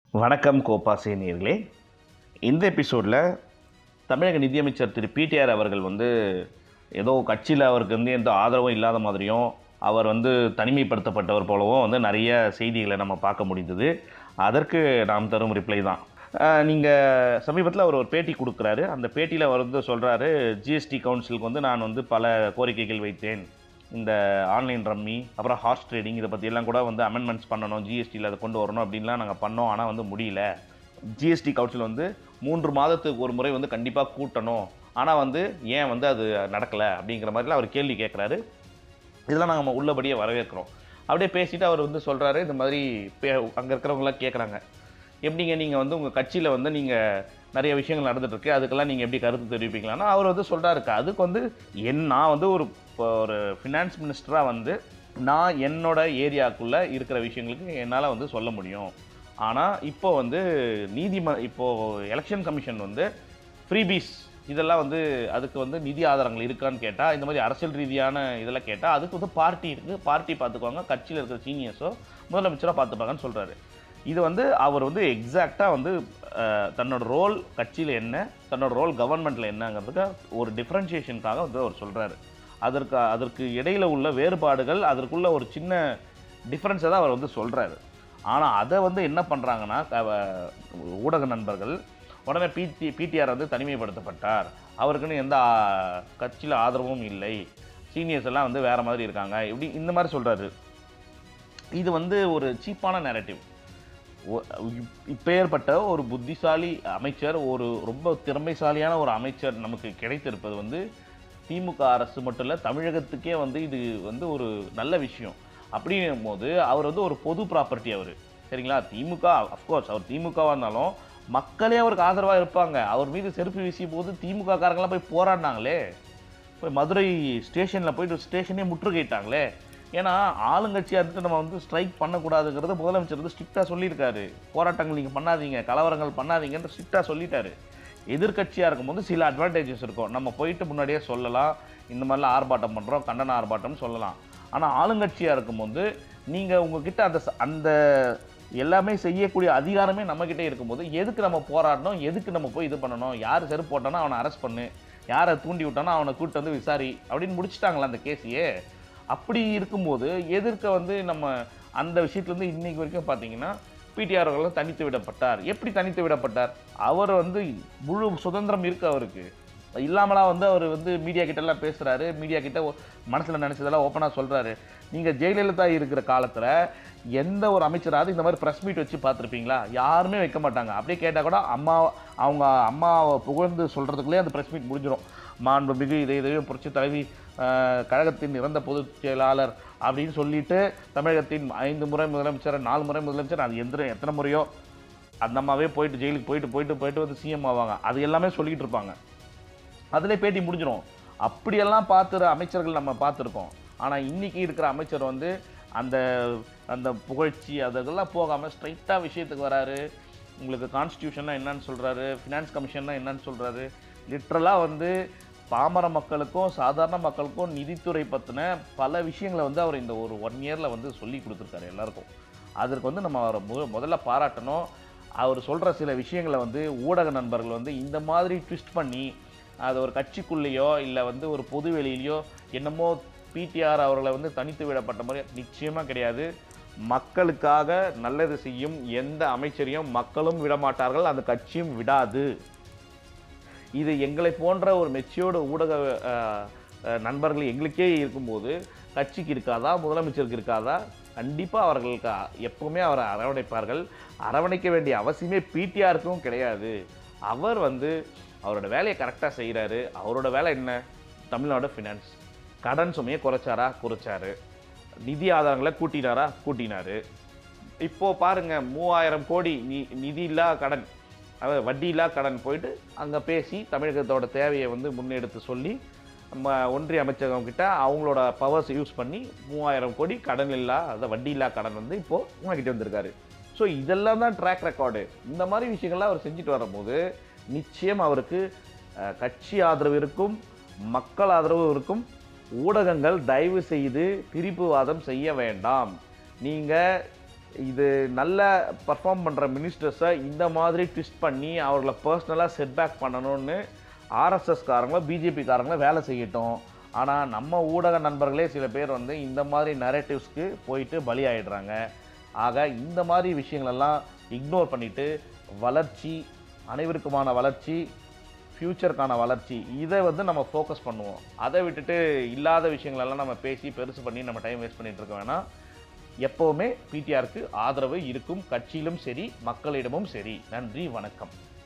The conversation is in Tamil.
வணக்கம் கோபாசே நேர்களே இந்த எபிசோடில் தமிழக நிதியமைச்சர் திரு பிடிஆர் அவர்கள் வந்து ஏதோ கட்சியில் அவருக்கு வந்து எந்த ஆதரவும் இல்லாத மாதிரியும் அவர் வந்து தனிமைப்படுத்தப்பட்டவர் போலவும் வந்து நிறைய செய்திகளை நம்ம பார்க்க முடிந்தது அதற்கு நாம் தரும் ரிப்ளை தான் நீங்கள் சமீபத்தில் அவர் ஒரு பேட்டி கொடுக்குறாரு அந்த பேட்டியில் அவர் வந்து சொல்கிறாரு ஜிஎஸ்டி கவுன்சிலுக்கு வந்து நான் வந்து பல கோரிக்கைகள் வைத்தேன் இந்த ஆன்லைன் ரம்மி அப்புறம் ஹார்ஸ் ட்ரேடிங் இதை பற்றியெல்லாம் கூட வந்து அமெண்ட்மெண்ட்ஸ் பண்ணணும் ஜிஎஸ்டியில் அதை கொண்டு வரணும் அப்படின்லாம் நாங்கள் பண்ணோம் ஆனால் வந்து முடியல ஜிஎஸ்டி கவுன்சில் வந்து மூன்று மாதத்துக்கு ஒரு முறை வந்து கண்டிப்பாக கூட்டணும் ஆனால் வந்து ஏன் வந்து அது நடக்கலை அப்படிங்கிற மாதிரிலாம் அவர் கேள்வி கேட்குறாரு இதெல்லாம் நாங்கள் உள்ளபடியே வரவேற்கிறோம் அப்படியே பேசிட்டு அவர் வந்து சொல்கிறாரு இந்த மாதிரி பே அங்கே இருக்கிறவங்களாம் கேட்குறாங்க எப்படிங்க நீங்கள் வந்து உங்கள் கட்சியில் வந்து நீங்கள் நிறைய விஷயங்கள் நடந்துட்டுருக்கு அதுக்கெல்லாம் நீங்கள் எப்படி கருத்து தெரிவிப்பீங்களான்னா அவர் வந்து சொல்கிறாரு அதுக்கு வந்து என் நான் வந்து ஒரு இப்போ ஒரு ஃபினான்ஸ் மினிஸ்டராக வந்து நான் என்னோட ஏரியாக்குள்ளே இருக்கிற விஷயங்களுக்கு என்னால் வந்து சொல்ல முடியும் ஆனால் இப்போ வந்து நீதிம இப்போது எலெக்ஷன் கமிஷன் வந்து ஃப்ரீபீஸ் இதெல்லாம் வந்து அதுக்கு வந்து நிதி ஆதாரங்கள் இருக்கான்னு கேட்டால் இந்த மாதிரி அரசியல் ரீதியான இதெல்லாம் கேட்டால் அதுக்கு வந்து பார்ட்டி இருக்குது பார்ட்டி பார்த்துக்குவாங்க கட்சியில் இருக்கிற சீனியர்ஸோ முதலமைச்சராக பார்த்துப்பாங்கன்னு சொல்கிறாரு இது வந்து அவர் வந்து எக்ஸாக்டாக வந்து அஹ், தன்னோட ரோல் கட்சியில் என்ன தன்னோட ரோல் கவர்மெண்ட்டில் என்னங்கிறதுக்கு ஒரு டிஃப்ரென்ஷியேஷனுக்காக வந்து அவர் சொல்கிறாரு அதற்கு அதற்கு இடையில் உள்ள வேறுபாடுகள் அதற்குள்ள ஒரு சின்ன டிஃப்ரென்ஸை தான் அவர் வந்து சொல்கிறாரு ஆனால் அதை வந்து என்ன பண்ணுறாங்கன்னா ஊடக நண்பர்கள் உடனே பிடி பிடிஆர் வந்து தனிமைப்படுத்தப்பட்டார் அவருக்குன்னு எந்த கட்சியில் ஆதரவும் இல்லை சீனியர்ஸ் எல்லாம் வந்து வேறு மாதிரி இருக்காங்க இப்படி இந்த மாதிரி சொல்கிறாரு இது வந்து ஒரு சீப்பான நேரட்டிவ் இப்பேற்பட்ட ஒரு புத்திசாலி அமைச்சர் ஒரு ரொம்ப திறமைசாலியான ஒரு அமைச்சர் நமக்கு கிடைத்திருப்பது வந்து திமுக அரசு மட்டும் இல்லை தமிழகத்துக்கே வந்து இது வந்து ஒரு நல்ல விஷயம் அப்படிங்கும் போது அவர் வந்து ஒரு பொது ப்ராப்பர்ட்டி அவர் சரிங்களா திமுக அஃப்கோர்ஸ் அவர் திமுகவாக இருந்தாலும் மக்களே அவருக்கு ஆதரவாக இருப்பாங்க அவர் மீது செருப்பு வீசிய போது திமுக காரங்களாம் போய் போராடினாங்களே போய் மதுரை ஸ்டேஷனில் போயிட்டு ஸ்டேஷனே முற்றுகையிட்டாங்களே ஏன்னா ஆளுங்கட்சியாக இருந்துட்டு நம்ம வந்து ஸ்ட்ரைக் பண்ணக்கூடாதுங்கிறத முதலமைச்சர் வந்து ஸ்ட்ரிக்டாக சொல்லியிருக்காரு போராட்டங்கள் நீங்கள் பண்ணாதீங்க கலவரங்கள் பண்ணாதீங்கன்னு ஸ்ட்ரிக்டாக சொல்லிட்டாரு எதிர்க்கட்சியாக இருக்கும்போது சில அட்வான்டேஜஸ் இருக்கும் நம்ம போயிட்டு முன்னாடியே சொல்லலாம் இந்த மாதிரிலாம் ஆர்ப்பாட்டம் பண்ணுறோம் கண்டன ஆர்ப்பாட்டம்னு சொல்லலாம் ஆனால் ஆளுங்கட்சியாக இருக்கும்போது நீங்கள் உங்ககிட்ட அந்த ச- அந்த எல்லாமே செய்யக்கூடிய அதிகாரமே நம்மக்கிட்டே இருக்கும்போது எதுக்கு நம்ம போராடணும் எதுக்கு நம்ம போய் இது பண்ணணும் யார் செருப்பு போட்டானோ அவனை அரெஸ்ட் பண்ணு யாரை தூண்டி விட்டானோ அவனை கூப்பிட்டு வந்து விசாரி அப்படின்னு முடிச்சிட்டாங்களா அந்த கேஸையே அப்படி இருக்கும்போது எதிர்க்க வந்து நம்ம அந்த விஷயத்துலேருந்து இன்னைக்கு வரைக்கும் பார்த்தீங்கன்னா பிடிஆர் அவர்கள் தனித்து விடப்பட்டார் எப்படி தனித்து விடப்பட்டார் அவர் வந்து முழு சுதந்திரம் இருக்கு அவருக்கு இல்லாமலா வந்து அவர் வந்து மீடியா கிட்டலாம் பேசுகிறாரு மீடியா கிட்ட மனசில் நினச்சதெல்லாம் ஓப்பனாக சொல்கிறாரு நீங்கள் ஜெயலலிதா இருக்கிற காலத்தில் எந்த ஒரு அமைச்சராவது இந்த மாதிரி ப்ரெஸ் மீட் வச்சு பார்த்துருப்பீங்களா யாருமே வைக்க மாட்டாங்க அப்படியே கேட்டால் கூட அம்மா அவங்க அம்மாவை புகழ்ந்து சொல்கிறதுக்குள்ளே அந்த ப்ரெஸ் மீட் முடிஞ்சிடும் மாண்புமிகு இதை இதையும் புரட்சி தலைவி ஆஹ், கழகத்தின் இறந்த பொதுச் செயலாளர் அப்படின்னு சொல்லிட்டு தமிழகத்தின் ஐந்து முறை முதலமைச்சர் நாலு முறை முதலமைச்சர் அது எந்த எத்தனை முறையோ அந்த அம்மாவே போயிட்டு ஜெயிலுக்கு போயிட்டு போயிட்டு போயிட்டு வந்து சிஎம் ஆவாங்க அது எல்லாமே சொல்லிக்கிட்டு இருப்பாங்க அதிலே பேட்டி முடிஞ்சிடும் அப்படியெல்லாம் பார்த்துற அமைச்சர்கள் நம்ம பார்த்துருக்கோம் ஆனால் இன்னைக்கு இருக்கிற அமைச்சர் வந்து அந்த அந்த புகழ்ச்சி அதெல்லாம் போகாமல் ஸ்ட்ரைட்டாக விஷயத்துக்கு வராரு உங்களுக்கு கான்ஸ்டியூஷன்னா என்னன்னு சொல்கிறாரு ஃபினான்ஸ் கமிஷன்னா என்னன்னு சொல்கிறாரு லிட்ரலாக வந்து பாமர மக்களுக்கும் சாதாரண மக்களுக்கும் நிதித்துறை பற்றின பல விஷயங்களை வந்து அவர் இந்த ஒரு ஒன் இயரில் வந்து சொல்லி கொடுத்துருக்காரு எல்லாருக்கும் அதற்கு வந்து நம்ம அவரை மு முதல்ல பாராட்டணும் அவர் சொல்கிற சில விஷயங்களை வந்து ஊடக நண்பர்கள் வந்து இந்த மாதிரி ட்விஸ்ட் பண்ணி அது ஒரு கட்சிக்குள்ளேயோ இல்லை வந்து ஒரு பொது வெளியிலையோ என்னமோ பிடிஆர் அவர்களை வந்து தனித்து விடப்பட்ட மாதிரி நிச்சயமாக கிடையாது மக்களுக்காக நல்லது செய்யும் எந்த அமைச்சரையும் மக்களும் விடமாட்டார்கள் அந்த கட்சியும் விடாது இது எங்களை போன்ற ஒரு மெச்சியோட ஊடக அஹ், அஹ், நண்பர்கள் எங்களுக்கே இருக்கும்போது கட்சிக்கு இருக்காதா முதலமைச்சருக்கு இருக்காதா கண்டிப்பாக அவர்களுக்கு அ- எப்பவுமே அவரை அரவணைப்பார்கள் அரவணைக்க வேண்டிய அவசியமே பிடிஆருக்கும் கிடையாது அவர் வந்து அவரோட வேலையை கரெக்டாக செய்கிறாரு அவரோட வேலை என்ன தமிழ்நாடு ஃபினான்ஸ் கடன் சுமையை குறைச்சாரா குறைச்சாரு நிதி ஆதாரங்களை கூட்டினாரா கூட்டினாரு இப்போ பாருங்க மூவாயிரம் கோடி நி நிதியில்லா கடன் அதாவது வட்டியில்லா கடன் போயிட்டு அங்கே பேசி தமிழகத்தோட தேவையை வந்து முன்னெடுத்து சொல்லி நம்ம ஒன்றிய அமைச்சகம் கிட்ட அவங்களோட பவர்ஸ் யூஸ் பண்ணி மூவாயிரம் கோடி கடன் இல்லா அதாவது வட்டி இல்லா கடன் வந்து இப்போது உங்ககிட்ட வந்திருக்காரு ஸோ இதெல்லாம் தான் ட்ராக் ரெக்கார்டு இந்த மாதிரி விஷயங்கள்லாம் அவர் செஞ்சுட்டு வரும்போது நிச்சயம் அவருக்கு அஹ், கட்சி ஆதரவு இருக்கும் மக்கள் ஆதரவு இருக்கும் ஊடகங்கள் தயவு செய்து திரிப்புவாதம் செய்ய வேண்டாம் நீங்கள் இது நல்ல பர்ஃபார்ம் பண்ணுற மினிஸ்டர்ஸை இந்த மாதிரி ட்விஸ்ட் பண்ணி அவர்களை பர்சனலாக செட்பேக் பண்ணணும்னு ஆர்எஸ்எஸ் காரங்களோ பிஜேபி காரங்களோ வேலை செய்யட்டும் ஆனால் நம்ம ஊடக நண்பர்களே சில பேர் வந்து இந்த மாதிரி நரேட்டிவ்ஸ்க்கு போயிட்டு பலியாயிடுறாங்க ஆக இந்த மாதிரி விஷயங்களெல்லாம் இக்னோர் பண்ணிட்டு வளர்ச்சி அனைவருக்குமான வளர்ச்சி ஃப்யூச்சருக்கான வளர்ச்சி இதை வந்து நம்ம ஃபோக்கஸ் பண்ணுவோம் அதை விட்டுட்டு இல்லாத விஷயங்களெல்லாம் நம்ம பேசி பெருசு பண்ணி நம்ம டைம் வேஸ்ட் பண்ணிட்டு இருக்க வேணாம் எப்போவுமே பிடிஆருக்கு ஆதரவு இருக்கும் கட்சியிலும் சரி மக்களிடமும் சரி நன்றி வணக்கம்